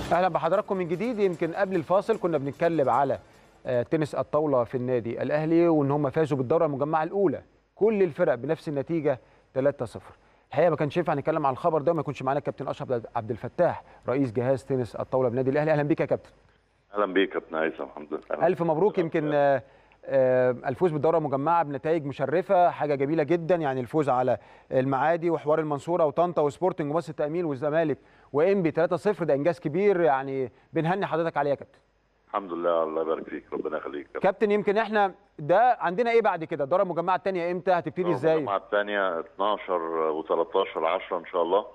اهلا بحضراتكم من جديد يمكن قبل الفاصل كنا بنتكلم على آه، تنس الطاوله في النادي الاهلي وان هم فازوا بالدوره المجمعه الاولى كل الفرق بنفس النتيجه 3-0 الحقيقه ما كانش ينفع نتكلم على الخبر ده وما يكونش معانا الكابتن اشرف عبد الفتاح رئيس جهاز تنس الطاوله بالنادي الاهلي اهلا بيك يا كابتن اهلا بيك يا كابتن هيثم الحمد لله الف مبروك يمكن آه، آه، الفوز بالدوره المجمعه بنتائج مشرفه حاجه جميله جدا يعني الفوز على المعادي وحوار المنصوره وطنطا وسبورتنج ومصر التامين والزمالك وانبي 3-0 ده انجاز كبير يعني بنهني حضرتك عليه يا كابتن الحمد لله الله يبارك فيك ربنا يخليك يا كابتن يمكن احنا ده عندنا ايه بعد كده الدوره المجمعه الثانيه امتى هتبتدي ازاي الجمعه الثانيه 12 و13 10 ان شاء الله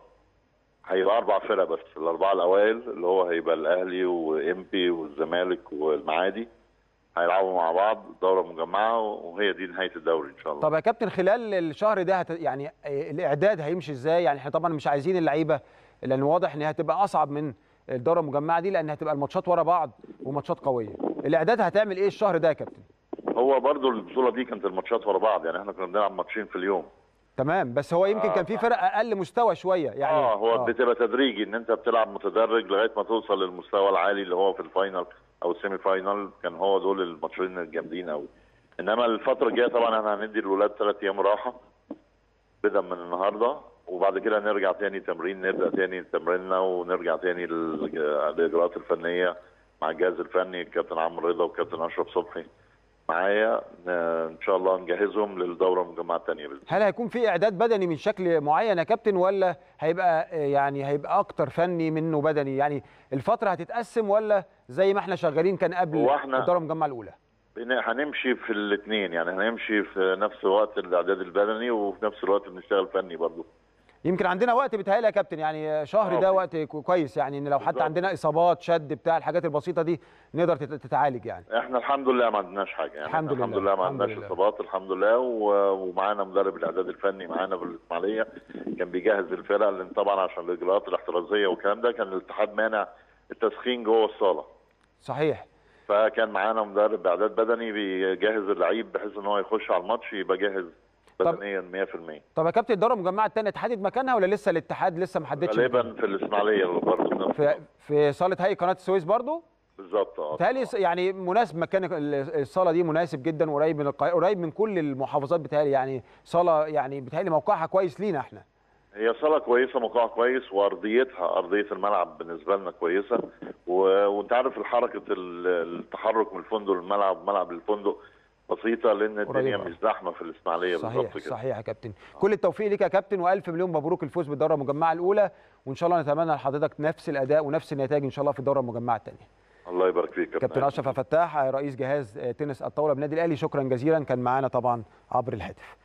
هيبقى اربع فرق بس الاربعه الاوائل اللي هو هيبقى الاهلي وامبي والزمالك والمعادي هيلعبوا مع بعض دوره مجمعه وهي دي نهايه الدوري ان شاء الله طب يا كابتن خلال الشهر ده هت... يعني آه، الاعداد هيمشي ازاي يعني احنا طبعا مش عايزين اللعيبه لان واضح ان هي هتبقى اصعب من الدوره المجمعه دي لان هتبقى الماتشات ورا بعض وماتشات قويه الاعداد هتعمل ايه الشهر ده يا كابتن هو برضو البطوله دي كانت الماتشات ورا بعض يعني احنا كنا بنلعب ماتشين في اليوم تمام بس هو يمكن آه، كان في آه. فرق اقل مستوى شويه يعني اه هو بتبقى تدريجي ان انت بتلعب متدرج لغايه ما توصل للمستوى العالي اللي هو في الفاينل او السيمي فاينل كان هو دول الماتشين الجامدين قوي انما الفتره الجايه طبعا احنا هندي الولاد ثلاث ايام راحه بدءا من النهارده وبعد كده نرجع تاني تمرين نبدا تاني تمريننا ونرجع تاني لل- للاجراءات الفنيه مع الجهاز الفني الكابتن عمرو رضا والكابتن اشرف صبحي معايا ن- ان شاء الله نجهزهم للدوره المجمعه الثانيه باذن هل هيكون في اعداد بدني من شكل معين يا كابتن ولا هيبقى آه، يعني هيبقى اكتر فني منه بدني يعني الفتره هتتقسم ولا زي ما احنا شغالين كان قبل هو إحنا- الدوره المجمعه الاولى بن- هنمشي في الاثنين يعني هنمشي في نفس الوقت الاعداد البدني وفي نفس الوقت بنشتغل فني برضه يمكن عندنا وقت بيتهيألي يا كابتن يعني شهر آه، ده في- وقت كو- كويس يعني ان لو حتى بالظبط. عندنا اصابات شد بتاع الحاجات البسيطه دي نقدر تت- تتعالج يعني احنا الحمد لله ما عندناش حاجه يعني الحمد إحنا الحمد لله، لله ما الحمد عندناش لله. اصابات الحمد لله و- ومعانا مدرب الاعداد الفني معانا في الاسماعيليه كان بيجهز الفرق لان طبعا عشان الاجراءات الاحترازيه والكلام ده كان الاتحاد مانع التسخين جوه الصاله صحيح فكان معانا مدرب اعداد بدني بيجهز اللعيب بحيث ان هو يخش على الماتش يبقى جاهز طب- بدنيا 100% طب يا كابتن الدوره المجمعه الثانيه اتحدد مكانها ولا لسه الاتحاد لسه ما حددش غالبا مكانها؟ في الاسماعيليه برضه نفس في في صاله هيئه قناه السويس برضو بالظبط اه بيتهيألي يعني مناسب مكان ال- الصاله دي مناسب جدا قريب من القاهره قريب من كل المحافظات بيتهيألي يعني صاله يعني بيتهيألي موقعها كويس لينا احنا هي صاله كويسه موقعها كويس وارضيتها ارضيه الملعب بالنسبه لنا كويسه و... وانت عارف حركه ال- التحرك من الفندق للملعب ملعب للفندق بسيطه لان الدنيا قريبة. مش زحمه في الاسماعيليه صحيح بالظبط كده صحيح يا كابتن كل التوفيق ليك يا كابتن والف مليون مبروك الفوز بالدوره المجمعه الاولى وان شاء الله نتمنى لحضرتك نفس الاداء ونفس النتائج ان شاء الله في الدوره المجمعه الثانيه الله يبارك فيك يا كابتن اشرف فتاح رئيس جهاز تنس الطاوله بالنادي الاهلي شكرا جزيلا كان معانا طبعا عبر الهاتف